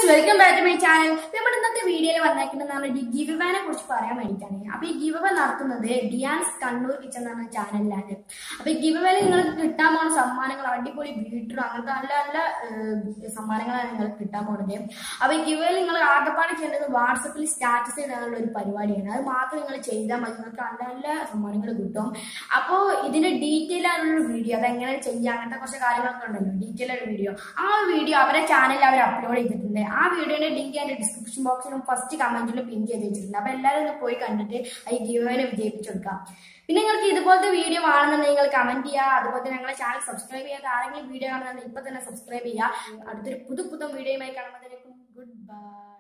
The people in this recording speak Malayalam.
welcome back to my channel നമ്മുടെ ഇന്നത്തെ വീഡിയോയിൽ വന്നേക്കുന്നത് നമ്മൾ ഗിവ് അവേനെ കുറിച്ച് പറയാൻ വേണ്ടിയിട്ടാണ് അപ്പൊ ഈ ഗിവ് അവേ നടത്തുന്നത് ഡിയാൻസ് കണ്ണൂർ കിച്ചൺ എന്ന ചാനലിലാണ് അപ്പൊ ഈ ഗിവ് അവേയിൽ നിങ്ങൾക്ക് കിട്ടാൻ പോകുന്ന സമ്മാനങ്ങൾ അടിപൊളി ബീറ്ററും അങ്ങനത്തെ നല്ല നല്ല ഏഹ്, സമ്മാനങ്ങളാണ് നിങ്ങൾക്ക് കിട്ടാൻ പോകുന്നത് അപ്പൊ ഈ ഗിവ് അവേയിൽ നിങ്ങൾ ആകപ്പാടെ ചെയ്യേണ്ടത് വാട്സപ്പിൽ സ്റ്റാറ്റസ് ഇടാനുള്ള ഒരു പരിപാടിയാണ് അത് മാത്രം നിങ്ങൾ ചെയ്താൽ മതി നിങ്ങൾക്ക് നല്ല നല്ല സമ്മാനങ്ങൾ കിട്ടും അപ്പോൾ ഇതിന്റെ ഡീറ്റെയിൽ ആയിട്ടുള്ള വീഡിയോ അതെങ്ങനെ ചെയ്യാം അങ്ങനത്തെ കുറച്ച് കാര്യങ്ങളൊക്കെ ഉണ്ടല്ലോ ഡീറ്റെയിൽ ആയിട്ട് വീഡിയോ ആ ഒരു വീഡിയോ അവരെ ചാനലിൽ അവർ അപ്ലോഡ് ചെയ്തിട്ടുണ്ട് ആ വീഡിയോയുടെ ലിങ്ക് ഞാൻ ഡിസ്ക്രിപ്ഷൻ ബോക്സിലും ഫസ്റ്റ് കമന്റിലും പിൻ ചെയ്ത് വെച്ചിട്ടുണ്ട് അപ്പൊ എല്ലാവരും ഒന്ന് പോയി കണ്ടിട്ട് ഈ ഗീവനെ വിജയിപ്പിച്ചെടുക്കാം പിന്നെ നിങ്ങൾക്ക് ഇതുപോലത്തെ വീഡിയോ ആണെന്നുണ്ടെങ്കിൽ നിങ്ങൾ കമന്റ് ചെയ്യുക അതുപോലെ തന്നെ ഞങ്ങളെ ചാനൽ സബ്സ്ക്രൈബ് ചെയ്യാത്ത ആരെങ്കിലും വീഡിയോ കാണുന്നുണ്ടെങ്കിൽ ഇപ്പൊ തന്നെ സബ്സ്ക്രൈബ് ചെയ്യുക അടുത്തൊരു പുതു പുതു വീഡിയോയുമായി കാണുമ്പോഴത്തേക്കും ഗുഡ് ബൈ